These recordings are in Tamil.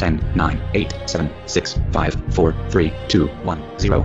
10, 9, 8, 7, 6, 5, 4, 3, 2, 1, 0.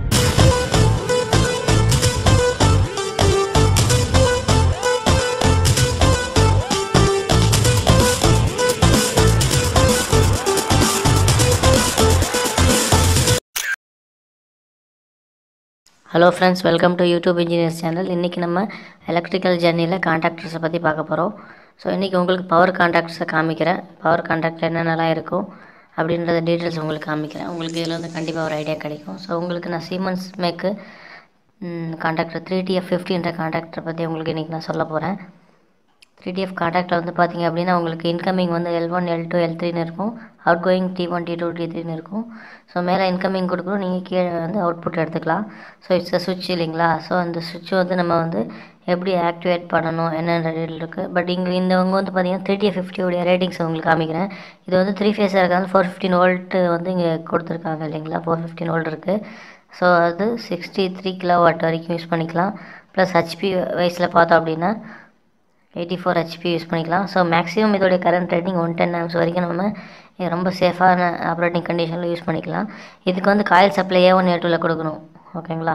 Hello friends welcome to YouTube engineers channel இன்றைக்கி நம்ம எலக்ட்ரிக்கல் ஜர்னியில் கான்ட்ராக்டர்ஸை பற்றி பார்க்க போகிறோம் ஸோ இன்றைக்கி உங்களுக்கு பவர் கான்ட்ராக்டர்ஸை காமிக்கிறேன் பவர் கான்ட்ராக்டர் என்னென்னலாம் இருக்கும் அப்படின்றத டீட்டெயில்ஸ் உங்களுக்கு காமிக்கிறேன் உங்களுக்கு இதில் வந்து கண்டிப்பாக ஒரு ஐடியா கிடைக்கும் ஸோ உங்களுக்கு நான் Siemens make contractor three TF ஃபிஃப்டின்ற கான்ட்ராக்டரை பற்றி உங்களுக்கு இன்றைக்கி நான் சொல்ல போகிறேன் த்ரீ டிஎஃப் கான்ட்ராக்டில் வந்து பார்த்தீங்க அப்படின்னா உங்களுக்கு இன்கமிங் வந்து L one L two L த்ரீன்னு இருக்கும் outgoing T one T two T த்ரீன்னு இருக்கும் ஸோ மேலே இன்கமிங் கொடுக்குறோம் நீங்கள் கீழே வந்து அவுட்புட் எடுத்துக்கலாம் ஸோ இட்ஸ் அ சுவிட்ச் இல்லைங்களா ஸோ அந்த சுவிட்ச் வந்து நம்ம வந்து எப்படி ஆக்டிவேட் பண்ணணும் என்னென்ன ரேட்டில் இருக்குது பட் இங்கே இந்தவங்க வந்து பார்த்தீங்கன்னா த்ரீ டி ஃபிஃப்டியோடைய ரேட்டிங்ஸ் உங்களுக்கு காமிக்கிறேன் இது வந்து த்ரீ ஃபேஸாக இருக்காங்க ஃபோர் ஃபிஃப்டின் வோல்ட்டு வந்து இங்கே கொடுத்துருக்காங்க இல்லைங்களா ஃபோர் ஃபிஃப்டின் வோல்ட் இருக்குது ஸோ அது சிக்ஸ்டி த்ரீ கிலோ வாட் வரைக்கும் யூஸ் பண்ணிக்கலாம் ப்ளஸ் ஹெச்பி வயசில் பார்த்தோம் அப்படின்னா எயிட்டி ஃபோர் ஹெச்பி யூஸ் பண்ணிக்கலாம் ஸோ மேக்ஸிமம் இதோடைய current rating one ten amps வரைக்கும் நம்ம இது ரொம்ப சேஃபான ஆப்ரேட்டிங் கண்டிஷனில் யூஸ் பண்ணிக்கலாம் இதுக்கு வந்து coil supply A one A டூவில் கொடுக்கணும் ஓகேங்களா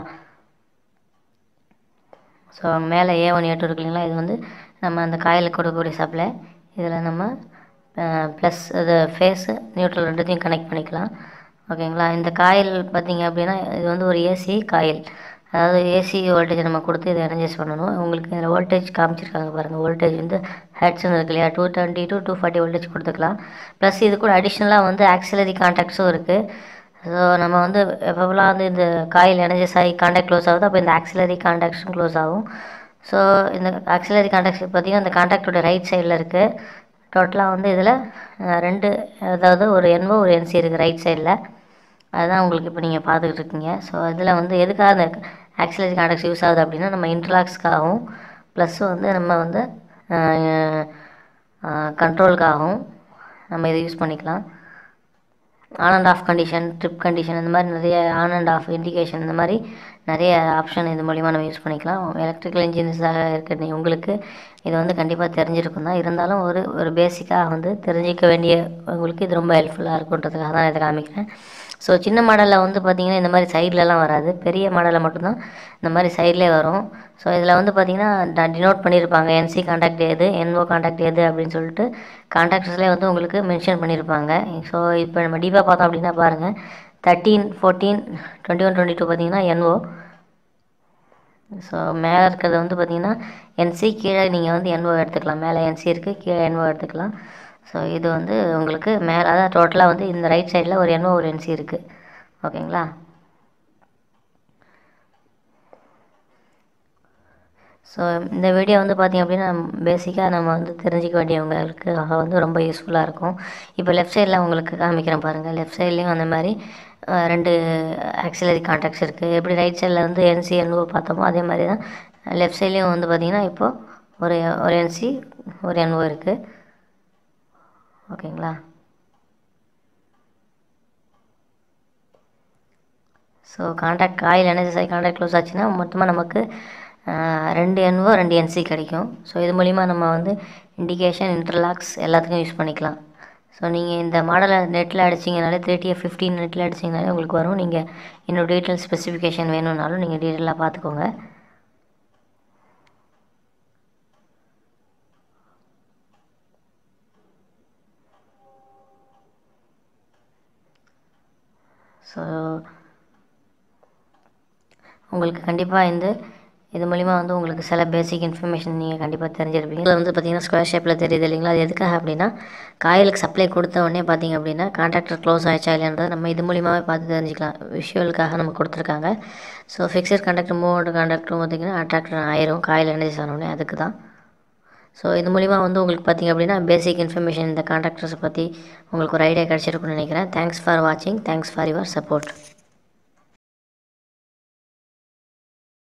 ஸோ மேலே ஏ ஒன் ஏ டூ இருக்கு இல்லைங்களா இது வந்து நம்ம அந்த காயில் கொடுக்கக்கூடிய சப்ளை இதில் நம்ம ப்ளஸ் இது ஃபேஸு நியூட்ரல் ரெண்டுத்தையும் கனெக்ட் பண்ணிக்கலாம் ஓகேங்களா இந்த காயில் பார்த்திங்க அப்படின்னா இது வந்து ஒரு ஏசி காயில் அதாவது ஏசி வோல்டேஜ் நம்ம கொடுத்து இதை அரேஞ்சஸ் பண்ணணும் உங்களுக்கு இதில் வோல்டேஜ் காமிச்சிருக்காங்க பாருங்கள் வோல்டேஜ் வந்து ஹெட்ஸ்னு இருக்கு இல்லையா two twenty two two forty voltage கொடுத்துக்கலாம் ப்ளஸ் இது கூட அடிஷ்னலாக வந்து ஆக்சிலரி கான்டாக்ட்ஸும் இருக்குது ஸோ நம்ம வந்து எப்போலாம் வந்து இந்த காயில் எனர்ஜஸ் ஆகி கான்டாக்ட் க்ளோஸ் ஆகுதோ அப்போ இந்த ஆக்சிலரி கான்டாக்ட்ஸும் க்ளோஸ் ஆகும் ஸோ இந்த ஆக்சிலரி கான்டாக்ட்ஸ் பார்த்திங்கன்னா இந்த கான்டாக்டோட ரைட் சைடில் இருக்குது டோட்டலாக வந்து இதில் ரெண்டு அதாவது ஒரு என்ஓ ஒரு என்சி இருக்குது ரைட் சைடில் அதுதான் உங்களுக்கு இப்போ நீங்கள் பார்த்துக்கிட்டு இருக்கீங்க ஸோ இதில் வந்து எதுக்காக அந்த ஆக்சிலரி கான்டாக்ட்ஸ் யூஸ் ஆகுது அப்படின்னா நம்ம இன்டர்லாக்ஸ்க்காகவும் ப்ளஸ் வந்து நம்ம வந்து கண்ட்ரோலுக்காகவும் நம்ம இதை யூஸ் பண்ணிக்கலாம் on and off condition trip condition இந்த மாதிரி நிறைய ஆன் அண்ட் ஆஃப் இண்டிகேஷன் இந்த மாதிரி நிறைய ஆப்ஷன் இது மூலிமா நம்ம யூஸ் பண்ணிக்கலாம் எலக்ட்ரிக்கல் இன்ஜினியர்ஸாக இருக்க உங்களுக்கு இது வந்து கண்டிப்பாக தெரிஞ்சிருக்கும் தான் இருந்தாலும் ஒரு ஒரு பேசிக்காக வந்து தெரிஞ்சிக்க வேண்டிய உங்களுக்கு இது ரொம்ப ஹெல்ப்ஃபுல்லாக இருக்குன்றதுக்காக தான் இதை காமிக்கிறேன் ஸோ சின்ன மாடலில் வந்து பார்த்திங்கன்னா இந்த மாதிரி சைட்லலாம் வராது பெரிய மாடலில் மட்டும்தான் இந்த மாதிரி சைட்லேயே வரும் ஸோ இதில் வந்து பார்த்திங்கன்னா டினோட் பண்ணியிருப்பாங்க என்சி கான்டாக்ட் எது என்ஓ கான்டாக்ட் எது அப்படின்னு சொல்லிட்டு கான்டாக்டர்ஸ்லேயே வந்து உங்களுக்கு மென்ஷன் பண்ணியிருப்பாங்க ஸோ இப்போ நம்ம டீப்பாக பார்த்தோம் அப்படின்னா பாருங்கள் thirteen fourteen twenty one twenty two பார்த்திங்கன்னா என்ஓ ஸோ மேலே இருக்கிறது வந்து பார்த்திங்கன்னா என்சி கீழே நீங்கள் வந்து என்ஓ எடுத்துக்கலாம் மேலே என்சி இருக்குது கீழே என்ஓ எடுத்துக்கலாம் ஸோ இது வந்து உங்களுக்கு மேலே அதான் டோட்டலாக வந்து இந்த ரைட் சைடில் ஒரு என்ஓ ஒரு என்சி இருக்குது ஓகேங்களா ஸோ இந்த வீடியோ வந்து பார்த்திங்க அப்படின்னா பேசிக்காக நம்ம வந்து தெரிஞ்சிக்க வேண்டியவங்களுக்கு வந்து ரொம்ப யூஸ்ஃபுல்லாக இருக்கும் இப்போ லெஃப்ட் சைடில் உங்களுக்கு காமிக்கிறேன் பாருங்கள் லெஃப்ட் சைட்லேயும் அந்த மாதிரி ரெண்டு ஆக்சிலரி கான்டாக்ட்ஸ் இருக்குது எப்படி ரைட் சைடில் வந்து என்சி என்ஓ பார்த்தோமோ அதே மாதிரி தான் லெஃப்ட் சைட்லேயும் வந்து பார்த்திங்கன்னா இப்போது ஒரு ஒரு என்சி ஒரு என்ஓ இருக்குது ஓகேங்களா so contact coil energy contact close ஆச்சுன்னா மொத்தமாக நமக்கு ரெண்டு என்ஓ ரெண்டு என்சி கிடைக்கும் ஸோ இது மூலிமா நம்ம வந்து இண்டிகேஷன் இன்டர்லாக்ஸ் எல்லாத்துக்கும் யூஸ் பண்ணிக்கலாம் ஸோ நீங்கள் இந்த மாடலை நெட்டில் அடிச்சிங்கனாலே த்ரீ டிஎஃப் ஃபிஃப்டீன் நெட்டில் அடிச்சிங்கனாலே உங்களுக்கு வரும் நீங்கள் இன்னும் டீட்டெயில் ஸ்பெசிஃபிகேஷன் வேணும்னாலும் நீங்கள் டீட்டெயிலாக பார்த்துக்கோங்க ஸோ உங்களுக்கு கண்டிப்பாக இந்த இது மூலிமா வந்து உங்களுக்கு சில பேசிக் இன்ஃபர்மேஷன் நீங்கள் கண்டிப்பாக தெரிஞ்சிருப்பீங்க இதில் வந்து பார்த்தீங்கன்னா ஸ்கொயர் ஷேப்பில் தெரியுது இல்லைங்களா அது எதுக்காக அப்படின்னா காயிலுக்கு சப்ளை கொடுத்த உடனே பார்த்தீங்க அப்படின்னா கான்ட்ராக்டர் க்ளோஸ் ஆயிடுச்சா இல்லைன்றதை நம்ம இது மூலியமாகவே பார்த்து தெரிஞ்சுக்கலாம் விஷுவலுக்காக நம்ம கொடுத்துருக்காங்க ஸோ ஃபிக்ஸட் கான்ட்ராக்டர் மூவ் கான்ட்ராக்டரும் பார்த்தீங்கன்னா அட்ராக்டர் ஆயிரும் காயில் எனர்ஜி ஆனோடனே அதுக்கு தான் ஸோ இது மூலிமா வந்து உங்களுக்கு பார்த்திங்க அப்படின்னா பேசிக் இன்ஃபர்மேஷன் இந்த கான்ட்ராக்டர்ஸை பற்றி உங்களுக்கு ஒரு ஐடியா கிடச்சிருக்குன்னு நினைக்கிறேன் தேங்க்ஸ் ஃபார் வாட்சிங் தேங்க்ஸ் ஃபார் யுவர் சப்போர்ட்